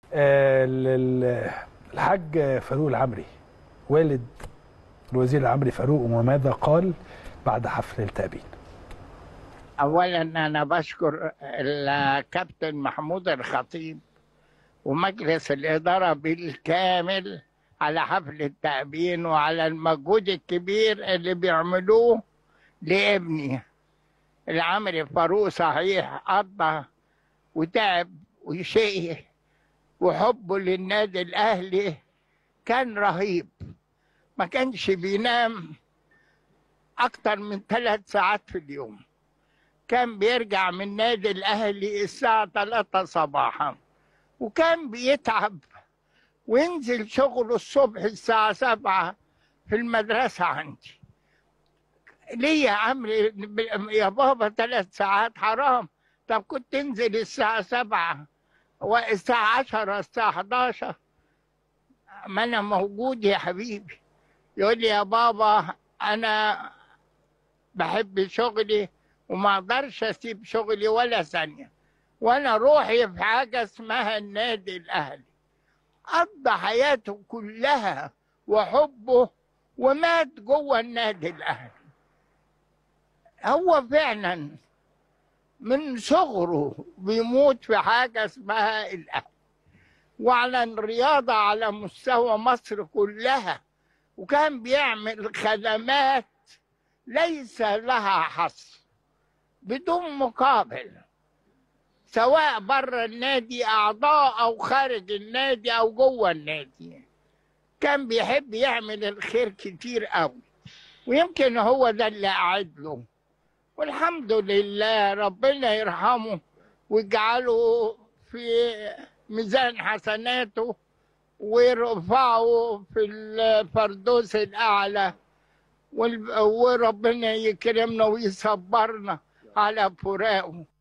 آه، ال- ال- الحاج فاروق العمري والد الوزير العمري فاروق وماذا قال بعد حفل التأبين اولا انا بشكر الكابتن محمود الخطيب ومجلس الاداره بالكامل على حفل التأبين وعلى المجهود الكبير اللي بيعملوه لابني العمري فاروق صحيح قضى وتعب وشقي وحبه للنادي الاهلي كان رهيب ما كانش بينام اكتر من ثلاث ساعات في اليوم كان بيرجع من نادي الاهلي الساعه 3 صباحا وكان بيتعب وينزل شغله الصبح الساعه 7 في المدرسه عندي ليه يا عمري يا بابا ثلاث ساعات حرام طب كنت تنزل الساعه 7 والساعه 10 الساعه 11 ما انا موجود يا حبيبي يقول لي يا بابا انا بحب شغلي وما اقدرش اسيب شغلي ولا ثانيه وانا روحي في حاجه اسمها النادي الاهلي قضى حياته كلها وحبه ومات جوه النادي الاهلي هو فعلا من صغره بيموت في حاجه اسمها الاهلي وعلى الرياضه على مستوى مصر كلها وكان بيعمل خدمات ليس لها حصر بدون مقابل سواء بره النادي اعضاء او خارج النادي او جوه النادي كان بيحب يعمل الخير كتير قوي ويمكن هو ده اللي قاعد له والحمد لله ربنا يرحمه ويجعله في ميزان حسناته ويرفعه في الفردوس الاعلى وال- وربنا يكرمنا ويصبرنا على فراقه